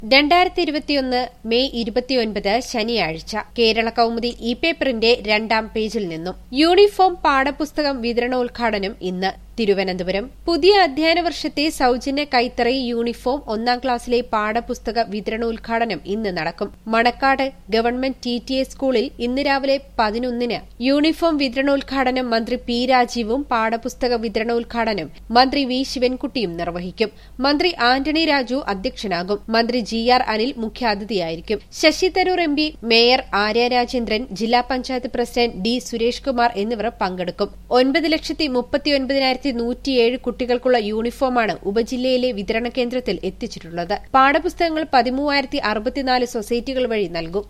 രണ്ടായിരത്തി ഇരുപത്തിയൊന്ന് മെയ് ഇരുപത്തിയൊൻപത് ശനിയാഴ്ച കേരള കൗമുദി ഇ പേപ്പറിന്റെ രണ്ടാം പേജിൽ നിന്നും യൂണിഫോം പാഠപുസ്തകം വിതരണോദ്ഘാടനം ഇന്ന് തിരുവനന്തപുരം പുതിയ അധ്യയന വർഷത്തെ സൌജന്യ കൈത്തറി യൂണിഫോം ഒന്നാം ക്ലാസ്സിലെ പാഠപുസ്തക വിതരണോദ്ഘാടനം ഇന്ന് നടക്കും Manacaud government T T A സ്കൂളിൽ ഇന്ന് രാവിലെ പതിനൊന്നിന് യൂണിഫോം വിതരണോദ്ഘാടനം മന്ത്രി പി രാജീവും പാഠപുസ്തക വിതരണോദ്ഘാടനം മന്ത്രി വി ശിവൻകുട്ടിയും നിർവഹിക്കും മന്ത്രി ആന്റണി രാജു അധ്യക്ഷനാകും മന്ത്രി ജി ആർ അനിൽ മുഖ്യാതിഥിയായിരിക്കും Shashi Tharoor M P mayor Arya Rajendran ജില്ലാ പഞ്ചായത്ത് പ്രസിഡന്റ് ഡി സുരേഷ് കുമാർ എന്നിവർ പങ്കെടുക്കും ഒൻപത് ലക്ഷത്തി മുപ്പത്തിയൊൻപതിനായിരത്തി നൂറ്റിയേഴ് കുട്ടികൾക്കുള്ള യൂണിഫോമാണ് ഉപജില്ലയിലെ വിതരണ കേന്ദ്രത്തിൽ എത്തിച്ചിട്ടുള്ളത് പാഠപുസ്തകങ്ങൾ പതിമൂവായിരത്തി അറുപത്തിനാല് സൊസൈറ്റികൾ വഴി നൽകും